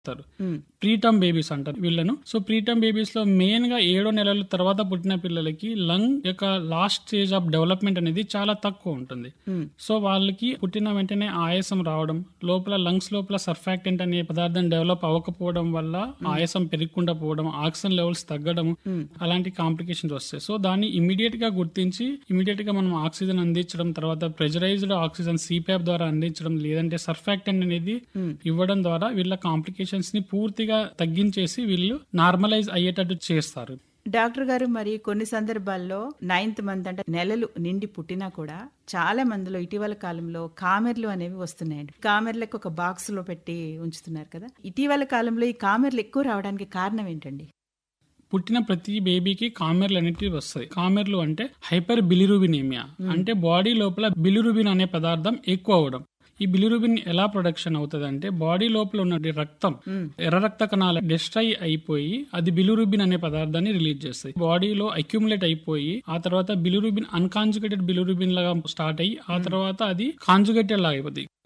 చెప్తారు preterm babies అంటారు వీళ్ళను సో ప్రీటర్మ్ బేబీస్ లో మెయిన్ గా ఏడో నెలల తర్వాత పుట్టిన పిల్లలకి లంగ్ యొక్క లాస్ట్ స్టేజ్ ఆఫ్ డెవలప్మెంట్ అనేది చాలా తక్కువ ఉంటుంది సో వాళ్ళకి పుట్టిన వెంటనే ఆయాసం రావడం లోపల లంగ్స్ లోపల సర్ఫాక్టెంట్ అనే పదార్థం డెవలప్ అవ్వకపోవడం వల్ల ఆయాసం పెరగకుండా పోవడం ఆక్సిజన్ లెవెల్స్ తగ్గడం అలాంటి కాంప్లికేషన్స్ వస్తాయి సో దాన్ని ఇమీడియట్ గా గుర్తించి ఇమీడియట్ గా మనం ఆక్సిజన్ అందించడం తర్వాత ప్రెజరైజ్డ్ ఆక్సిజన్ సిపాప్ ద్వారా అందించడం లేదంటే సర్ఫాక్టెంట్ అనేది ఇవ్వడం ద్వారా వీళ్ళ కాంప్లికేషన్స్ ని పూర్తిగా తగ్గించేసి వీళ్ళు నార్మలైజ్ అయ్యేటట్టు చేస్తారు డాక్టర్ గారు మరి కొన్ని సందర్భాల్లో నైన్త్ మంత్ అంటే నెలలు నిండి పుట్టినా కూడా చాలా మందిలో ఇటీవల కాలంలో కామెర్లు అనేవి వస్తున్నాయండి కామెర్లకు ఒక బాక్స్ లో పెట్టి ఉంచుతున్నారు కదా ఇటీవల కాలంలో ఈ కామెర్లు ఎక్కువ రావడానికి కారణం ఏంటండి పుట్టిన ప్రతి బేబీకి కామెర్లు అనేటివి వస్తాయి కామెర్లు అంటే హైపర్ బిలిరుబినేమియా అంటే బాడీ లోపల బిలిరుబిన్ అనే పదార్థం ఎక్కువ అవడం ఈ బిలిరుబిన్ ఎలా ప్రొడక్షన్ అవుతుంది అంటే బాడీ లోపల ఉన్న రక్తం ఎర్ర రక్త కణాలు డిస్ట్రాయ్ అయిపోయి అది బిలిరుబిన్ అనే పదార్థాన్ని రిలీజ్ చేస్తాయి బాడీలో అక్యుములేట్ అయిపోయి ఆ తర్వాత బిలిరుబిన్ అన్కాంజుగేటెడ్ బిలిరుబిన్ లాగా స్టార్ట్ అయ్యి ఆ తర్వాత అది కాంజుగేటెడ్ లాగా అయిపోతుంది